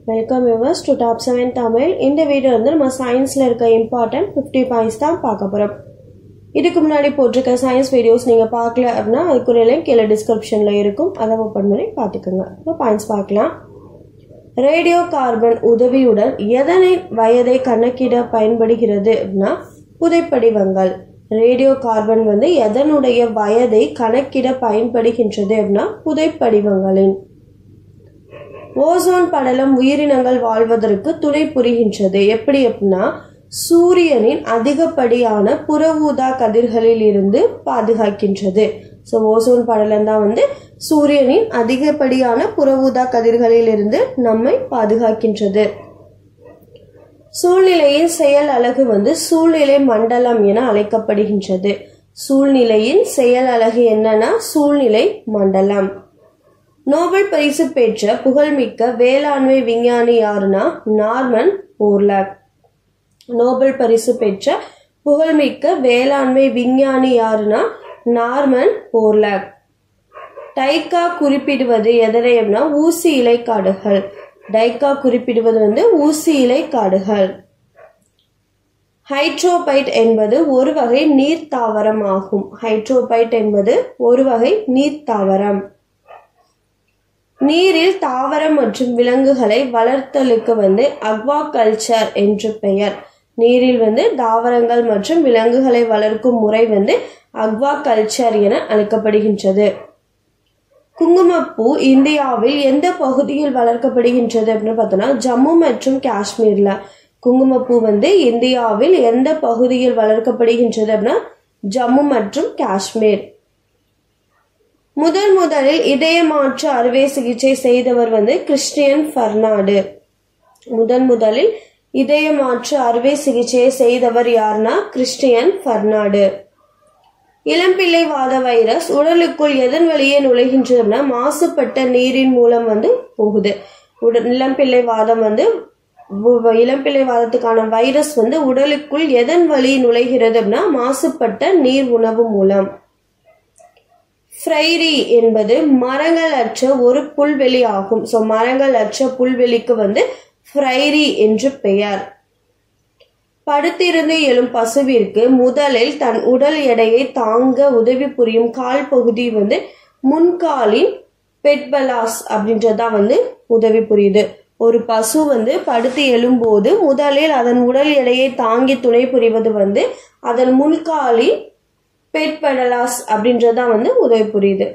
welcome viewers to top seven Tamil இந்த video வந்து நம்ம சயின்ஸில் இருக்க இம்பார்ட்டன்ட் ஃபிஃப்டி பாயிண்ட்ஸ் தான் பார்க்க போகிறோம் இதுக்கு முன்னாடி போட்டிருக்க சயின்ஸ் வீடியோஸ் நீங்கள் பார்க்கல அப்படின்னா அதுக்குரிய லிங்க் கீழே டிஸ்கிரிப்ஷனில் இருக்கும் அதை ஓப்பன் பண்ணி பார்த்துக்கோங்க இப்போ பாயிண்ட்ஸ் பார்க்கலாம் ரேடியோ கார்பன் உதவியுடன் எதனை வயதை கணக்கிட பயன்படுகிறது அப்படின்னா புதைப்படிவங்கள் ரேடியோ கார்பன் வந்து எதனுடைய வயதை கணக்கிட பயன்படுகின்றது அப்படின்னா புதைப்படிவங்களின் ஓசோன் படலம் உயிரினங்கள் வாழ்வதற்கு துணை புரிகின்றது எப்படி அப்படின்னா சூரியனின் அதிகப்படியான புற ஊதா கதிர்களில் இருந்து பாதுகாக்கின்றது ஸோ ஓசோன் படலம் தான் வந்து சூரியனின் அதிகப்படியான புற ஊதா கதிர்களில் இருந்து நம்மை பாதுகாக்கின்றது சூழ்நிலையின் செயல் அலகு வந்து சூழ்நிலை மண்டலம் என அழைக்கப்படுகின்றது சூழ்நிலையின் செயல் அலகு என்னன்னா சூழ்நிலை மண்டலம் நோபல் பரிசு பெற்ற புகழ்மிக்க வேளாண்மை விஞ்ஞானி யாருன்னா நார்மன் போர்லாக் நோபல் பரிசு பெற்ற புகழ்மிக்க வேளாண்மை விஞ்ஞானி யாருன்னா நார்மன் போர்லாக் டைக்கா குறிப்பிடுவது எதனை அப்படின்னா ஊசி இலை காடுகள் டைக்கா குறிப்பிடுவது வந்து ஊசி இலை காடுகள் ஹைட்ரோபைட் என்பது ஒரு வகை நீர் தாவரம் ஆகும் ஹைட்ரோபைட் என்பது ஒரு வகை நீர் தாவரம் நீரில் தாவரம் மற்றும் விலங்குகளை வளர்த்தலுக்கு வந்து அக்வா கல்ச்சர் என்று பெயர் நீரில் வந்து தாவரங்கள் மற்றும் விலங்குகளை வளர்க்கும் முறை வந்து அக்வா கல்ச்சர் என அழைக்கப்படுகின்றது குங்குமப்பூ இந்தியாவில் எந்த பகுதியில் வளர்க்கப்படுகின்றது அப்படின்னு பார்த்தோம்னா ஜம்மு மற்றும் காஷ்மீர்ல குங்குமப்பூ வந்து இந்தியாவில் எந்த பகுதியில் வளர்க்கப்படுகின்றது அப்படின்னா ஜம்மு மற்றும் காஷ்மீர் முதல் முதலில் இதய மாற்று அறுவை சிகிச்சை செய்தவர் வந்து கிறிஸ்டியன் ஃபர்னாடு முதன் முதலில் இதய மாற்று அறுவை சிகிச்சையை செய்தவர் யாருன்னா கிறிஸ்டியன் ஃபர்னாடு இளம்பிள்ளை வாத வைரஸ் உடலுக்குள் எதன் வழியே நுழைகின்றதுன்னா மாசுபட்ட நீரின் மூலம் வந்து போகுது உடல் இளம்பிள்ளை வாதம் வந்து இளம்பிள்ளை வாதத்துக்கான வைரஸ் வந்து உடலுக்குள் எதன் வழி நுழைகிறது அப்படின்னா மாசுபட்ட நீர் உணவு மூலம் ஃப்ரைரி என்பது மரங்கள் அற்ற ஒரு புல்வெளி ஆகும் ஸோ மரங்கள் அற்ற புல்வெளிக்கு வந்து ஃப்ரைரி என்று பெயர் படுத்திருந்து எழும் பசுவிற்கு முதலில் தன் உடல் எடையை தாங்க உதவி புரியும் கால் பகுதி வந்து முன்காலின் பெட்பலாஸ் அப்படின்றதா வந்து உதவி புரியுது ஒரு பசு வந்து படுத்து எழும்போது முதலில் அதன் உடல் எடையை தாங்கி துணை புரிவது வந்து அதன் முன்காலின் பெட்படலாஸ் அப்படின்றதான் வந்து உதவி புரியுது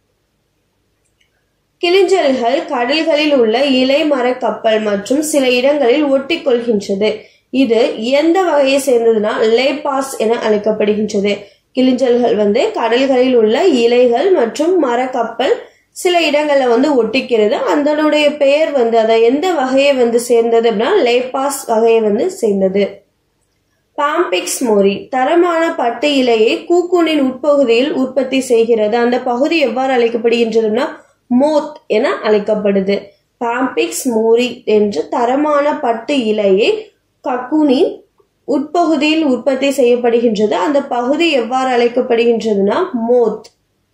கிளிஞ்சல்கள் கடல்களில் உள்ள இலை மர கப்பல் மற்றும் சில இடங்களில் ஒட்டி கொள்கின்றது இது எந்த வகையை சேர்ந்ததுன்னா லேபாஸ் என அழைக்கப்படுகின்றது கிளிஞ்சல்கள் வந்து கடல்களில் உள்ள இலைகள் மற்றும் மரக்கப்பல் சில இடங்கள்ல வந்து ஒட்டிக்கிறது அதனுடைய பெயர் வந்து அதை எந்த வகையை வந்து சேர்ந்தது அப்படின்னா லேபாஸ் வகையை வந்து சேர்ந்தது பாம்பிக்ஸ் மோரி தரமான பட்டு இலையை கூக்கூனின் உட்பகுதியில் உற்பத்தி செய்கிறது அந்த பகுதி எவ்வாறு அழைக்கப்படுகின்றதுன்னா மோத் என அழைக்கப்படுது பாம்பிக்ஸ் மோரி என்று தரமான பட்டு இலையை கக்கூனின் உட்பகுதியில் உற்பத்தி செய்யப்படுகின்றது அந்த பகுதி எவ்வாறு அழைக்கப்படுகின்றதுன்னா மோத்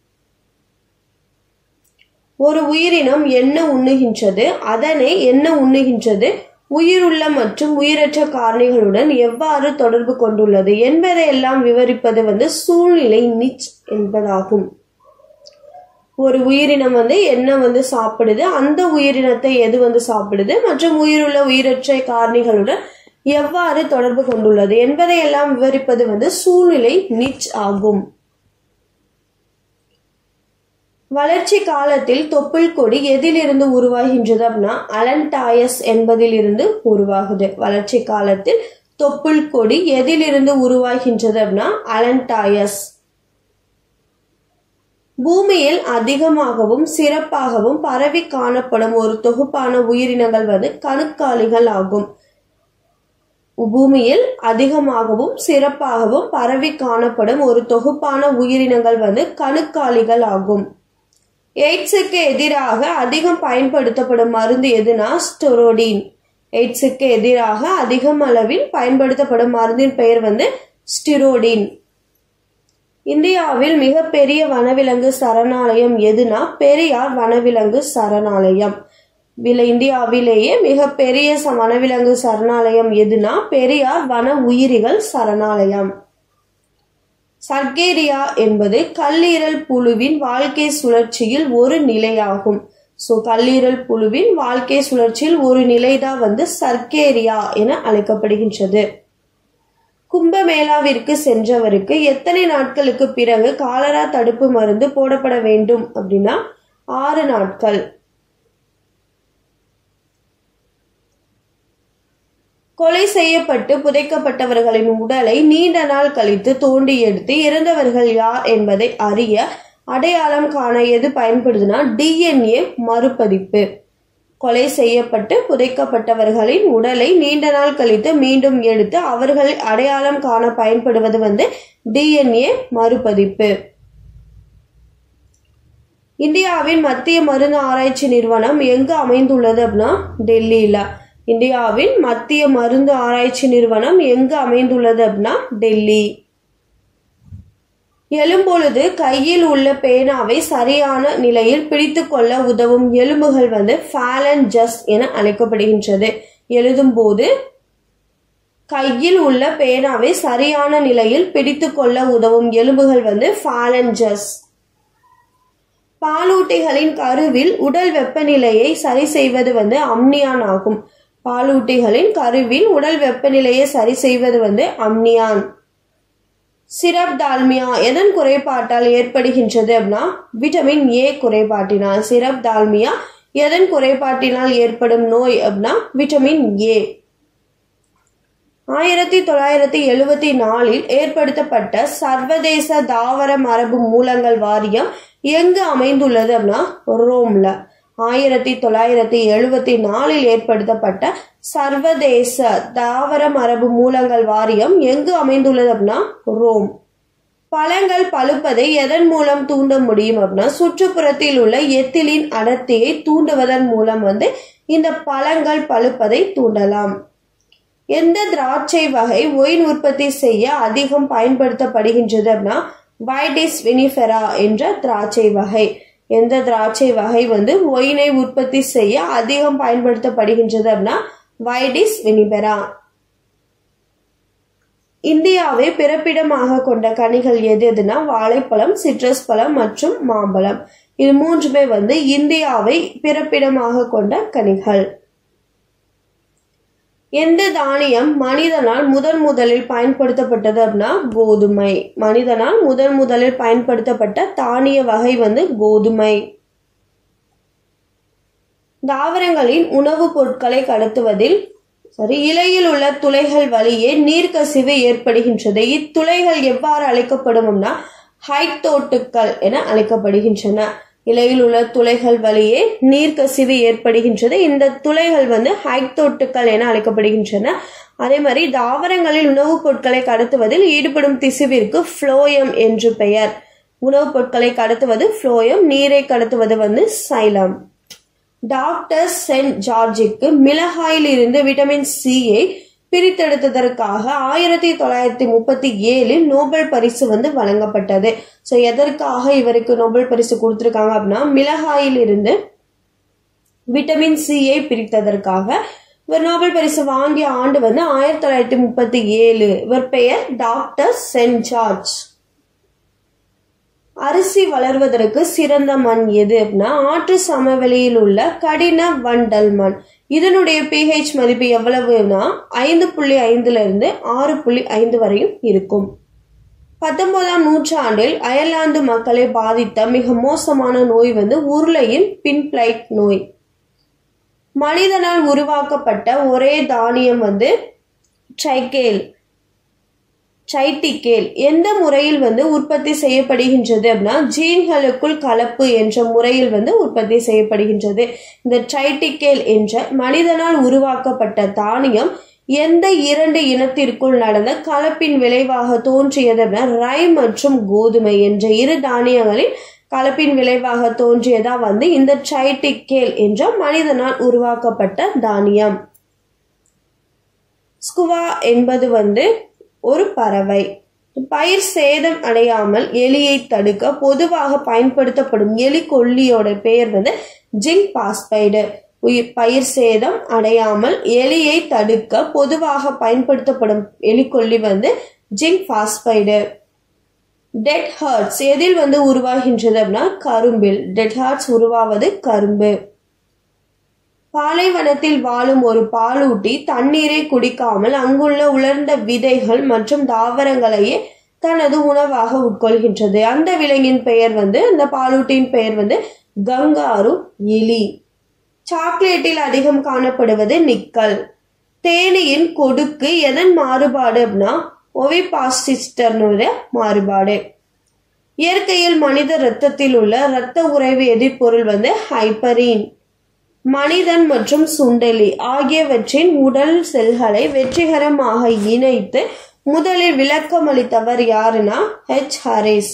ஒரு உயிரினம் என்ன உண்ணுகின்றது அதனை என்ன உண்ணுகின்றது உயிருள்ள மற்றும் உயிரற்ற காரணிகளுடன் எவ்வாறு தொடர்பு கொண்டுள்ளது என்பதையெல்லாம் விவரிப்பது வந்து சூழ்நிலை நிச் என்பதாகும் ஒரு உயிரினம் வந்து என்ன வந்து சாப்பிடுது அந்த உயிரினத்தை எது வந்து சாப்பிடுது மற்றும் உயிருள்ள உயிரற்ற காரணிகளுடன் எவ்வாறு தொடர்பு கொண்டுள்ளது என்பதையெல்லாம் விவரிப்பது வந்து சூழ்நிலை நிச் ஆகும் வளர்ச்சி காலத்தில் தொப்புள் கொடி எதிலிருந்து உருவாகின்றது அப்படின்னா அலன்டாயஸ் என்பதிலிருந்து உருவாகுது வளர்ச்சி காலத்தில் தொப்புள் கொடி எதிலிருந்து உருவாகின்றது அப்படின்னா அலன்டாயஸ் பூமியில் அதிகமாகவும் சிறப்பாகவும் பரவி காணப்படும் ஒரு தொகுப்பான உயிரினங்கள் வந்து கணுக்காலிகள் ஆகும் பூமியில் அதிகமாகவும் சிறப்பாகவும் பரவி காணப்படும் ஒரு தொகுப்பான உயிரினங்கள் வந்து கணுக்காலிகள் ஆகும் எய்ட்ஸுக்கு எதிராக அதிகம் பயன்படுத்தப்படும் மருந்து எதுனா ஸ்டெரோடின் எய்ட்ஸுக்கு எதிராக அதிகம் அளவில் பயன்படுத்தப்படும் மருந்தின் பெயர் வந்து ஸ்டிரோடின் இந்தியாவில் மிகப்பெரிய வனவிலங்கு சரணாலயம் எதுனா பெரியார் வனவிலங்கு சரணாலயம் வில இந்தியாவிலேயே மிகப்பெரிய ச- வனவிலங்கு சரணாலயம் எதுனா பெரியார் வன உயிரிகள் சரணாலயம் சர்க்கேரியா என்பது கல்லீரல் புழுவின் வாழ்க்கை சுழற்சியில் ஒரு நிலையாகும் ஸோ கல்லீரல் புழுவின் வாழ்க்கை சுழற்சியில் ஒரு நிலைதான் வந்து சர்க்கேரியா என அழைக்கப்படுகின்றது கும்பமேளாவிற்கு சென்றவருக்கு எத்தனை நாட்களுக்கு பிறகு காலரா தடுப்பு மருந்து போடப்பட வேண்டும் அப்படின்னா ஆறு நாட்கள் கொலை செய்யப்பட்டு புதைக்கப்பட்டவர்களின் உடலை நீண்ட நாள் கழித்து தோண்டி எடுத்து இறந்தவர்கள் யார் என்பதை அறிய அடையாளம் காண எது பயன்படுதுன்னா டிஎன்ஏ மறுபதிப்பு கொலை செய்யப்பட்டு புதைக்கப்பட்டவர்களின் உடலை நீண்ட நாள் கழித்து மீண்டும் எடுத்து அவர்களை அடையாளம் காண பயன்படுவது வந்து டிஎன்ஏ மறுபதிப்பு இந்தியாவின் மத்திய மருந்து ஆராய்ச்சி நிறுவனம் எங்கு அமைந்துள்ளது அப்படின்னா டெல்லியில இந்தியாவின் மத்திய மருந்து ஆராய்ச்சி நிறுவனம் எங்கு அமைந்துள்ளது அப்படின்னா டெல்லி எழும்பொழுது கையில் உள்ள பேனாவை சரியான நிலையில் பிடித்து கொள்ள உதவும் எலும்புகள் வந்து ஃபேலன் ஜஸ் என அழைக்கப்படுகின்றது எழுதும் போது கையில் உள்ள பேனாவை சரியான நிலையில் பிடித்து கொள்ள உதவும் எலும்புகள் வந்து ஃபேலன் ஜஸ் பாலூட்டிகளின் கருவில் உடல் வெப்பநிலையை சரி செய்வது வந்து அம்னியான் ஆகும் பாலூட்டிகளின் கருவில் உடல் வெப்பநிலையை சரி செய்வது வந்து அம்னியான் சிரப் டால்மியா எதன் குறைபாட்டால் ஏற்படுகின்றது அப்படின்னா விட்டமின் ஏ குறைபாட்டினால் சிரப் டால்மியா எதன் குறைபாட்டினால் ஏற்படும் நோய் அப்படின்னா விட்டமின் ஏ ஆயிரத்தி தொள்ளாயிரத்தி எழுவத்தி நாலில் ஏற்படுத்தப்பட்ட சர்வதேச தாவர மரபு மூலங்கள் வாரியம் எங்கு அமைந்துள்ளது அப்படின்னா ரோம்ல ஆயிரத்தி தொள்ளாயிரத்தி எழுவத்தி நாலில் ஏற்படுத்தப்பட்ட சர்வதேச தாவர மரபு மூலங்கள் வாரியம் எங்கு அமைந்துள்ளது அப்படின்னா ரோம் பழங்கள் பழுப்பதை எதன் மூலம் தூண்ட முடியும் அப்படின்னா சுற்றுப்புறத்தில் உள்ள எத்திலின் அடர்த்தியை தூண்டுவதன் மூலம் வந்து இந்த பழங்கள் பழுப்பதை தூண்டலாம் எந்த திராட்சை வகை ஒயின் உற்பத்தி செய்ய அதிகம் பயன்படுத்தப்படுகின்றது அப்படின்னா வைடிஸ் வினிஃபெரா என்ற திராட்சை வகை எந்த திராட்சை வகை வந்து ஒயினை உற்பத்தி செய்ய அதிகம் பயன்படுத்தப்படுகின்றது அப்படின்னா வைடிஸ் வினிபெரா இந்தியாவை பிறப்பிடமாக கொண்ட கனிகள் எது எதுனா வாழைப்பழம் சிட்ரஸ் பழம் மற்றும் மாம்பழம் இது மூன்றுமே வந்து இந்தியாவை பிறப்பிடமாக கொண்ட கனிகள் எந்த தானியம் மனிதனால் முதன் முதலில் பயன்படுத்தப்பட்டது அப்படின்னா கோதுமை மனிதனால் முதன் முதலில் பயன்படுத்தப்பட்ட தானிய வகை வந்து கோதுமை தாவரங்களின் உணவுப் பொருட்களை கடத்துவதில் சரி இலையில் உள்ள துளைகள் வழியே நீர்க்கசிவு ஏற்படுகின்றது இத்துளைகள் எவ்வாறு அழைக்கப்படும்னா ஹைத்தோட்டுக்கள் என அழைக்கப்படுகின்றன இலையில் உள்ள துளைகள் வழியே நீர்க்கசிவு ஏற்படுகின்றது இந்த துளைகள் வந்து ஹைத்தோட்டுக்கள் என அழைக்கப்படுகின்றன அதே மாதிரி தாவரங்களில் உணவுப் பொருட்களை கடத்துவதில் ஈடுபடும் திசுவிற்கு ஃப்ளோயம் என்று பெயர் உணவுப் பொருட்களை கடத்துவது ஃப்ளோயம் நீரை கடத்துவது வந்து சைலம் டாக்டர் சென்ட் ஜார்ஜுக்கு மிளகாயில் இருந்து விட்டமின் சியை பிரித்தெடுத்ததற்காக ஆயிரத்தி தொள்ளாயிரத்தி முப்பத்தி ஏழில் நோபல் பரிசு வந்து வழங்கப்பட்டது ஸோ எதற்காக இவருக்கு நோபல் பரிசு கொடுத்துருக்காங்க அப்படின்னா மிளகாயில் இருந்து விட்டமின் சியை பிரித்ததற்காக இவர் நோபல் பரிசு வாங்கிய ஆண்டு வந்து ஆயிரத்தி தொள்ளாயிரத்தி முப்பத்தி ஏழு இவர் பெயர் டாக்டர் சென்ட் ஜார்ஜ் அரிசி வளர்வதற்கு சிறந்த மண் எது அப்படின்னா ஆற்று சமவெளியில் உள்ள கடின வண்டல் மண் இதனுடைய பிஹெச் மதிப்பு எவ்வளவுனா ஐந்து புள்ளி ஐந்துல இருந்து ஆறு புள்ளி ஐந்து வரையும் இருக்கும் பத்தொன்பதாம் நூற்றாண்டில் அயர்லாந்து மக்களை பாதித்த மிக மோசமான நோய் வந்து உருளையின் பின்பிளைட் நோய் மனிதனால் உருவாக்கப்பட்ட ஒரே தானியம் வந்து ட்ரைகேல் சைட்டிகேல் எந்த முறையில் வந்து உற்பத்தி செய்யப்படுகின்றது அப்படின்னா ஜீன்களுக்குள் கலப்பு என்ற முறையில் வந்து உற்பத்தி செய்யப்படுகின்றது இந்த ட்ரைட்டிகேல் என்ற மனிதனால் உருவாக்கப்பட்ட தானியம் எந்த இரண்டு இனத்திற்குள் நடந்த கலப்பின் விளைவாக தோன்றியது அப்படின்னா ரை மற்றும் கோதுமை என்ற இரு தானியங்களின் கலப்பின் விளைவாக தோன்றியதா வந்து இந்த ட்ரைட்டிகேல் என்ற மனிதனால் உருவாக்கப்பட்ட தானியம் ஸ்குவா என்பது வந்து ஒரு பறவை பயிர் சேதம் அடையாமல் எலியை தடுக்க பொதுவாக பயன்படுத்தப்படும் எலி கொல்லியோட பெயர் வந்து ஜிங்க் பாஸ்பைடு உயிர் பயிர் சேதம் அடையாமல் எலியை தடுக்க பொதுவாக பயன்படுத்தப்படும் எலிக்கொல்லி வந்து ஜிங்க் பாஸ்பைடு டெட் ஹார்ட்ஸ் எதில் வந்து உருவாகின்றது அப்படின்னா கரும்பில் டெட் ஹார்ட்ஸ் உருவாவது கரும்பு பாலைவனத்தில் வாழும் ஒரு பாலூட்டி தண்ணீரை குடிக்காமல் அங்குள்ள உலர்ந்த விதைகள் மற்றும் தாவரங்களையே தனது உணவாக உட்கொள்கின்றது அந்த விலங்கின் பெயர் வந்து அந்த பாலூட்டியின் பெயர் வந்து கங்காரு எலி சாக்லேட்டில் அதிகம் காணப்படுவது நிக்கல் தேனியின் கொடுக்கு எதன் மாறுபாடு அப்படின்னா ஒவிபாசிஸ்டர்னுடைய மாறுபாடு இயற்கையில் மனித இரத்தத்தில் உள்ள இரத்த உறைவு எதிர்ப்பொருள் வந்து ஹைப்பரின் மனிதன் மற்றும் சுண்டெலி ஆகியவற்றின் உடல் செல்களை வெற்றிகரமாக இணைத்து முதலில் விளக்கமளித்தவர் யாருன்னா ஹெச் ஹாரிஸ்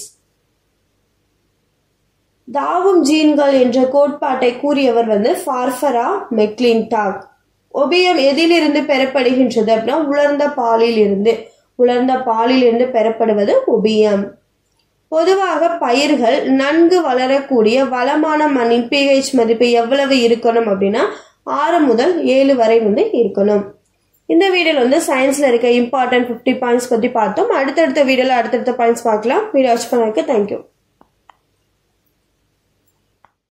தாவும் ஜீன்கள் என்ற கோட்பாட்டை கூறியவர் வந்து ஃபார்ஃபரா மெக்லின்டாக் ஒபியம் எதிலிருந்து பெறப்படுகின்றது அப்படின்னா உலர்ந்த பாலில் இருந்து உலர்ந்த பாலில் இருந்து பெறப்படுவது ஒபியம் பொதுவாக பயிர்கள் நன்கு வளரக்கூடிய வளமான மண்ணின் பிஹெச் மதிப்பு எவ்வளவு இருக்கணும் அப்படின்னா ஆறு முதல் ஏழு வரை வந்து இருக்கணும் இந்த வீடியோவில் வந்து சயின்ஸில் இருக்க இம்பார்ட்டன்ட் ஃபிஃப்டி பாயிண்ட்ஸ் பற்றி பார்த்தோம் அடுத்தடுத்த வீடியோவில் அடுத்தடுத்த பாயிண்ட்ஸ் பார்க்கலாம் வீடியோ வாட்ச் பண்ணதுக்கு தேங்க்யூ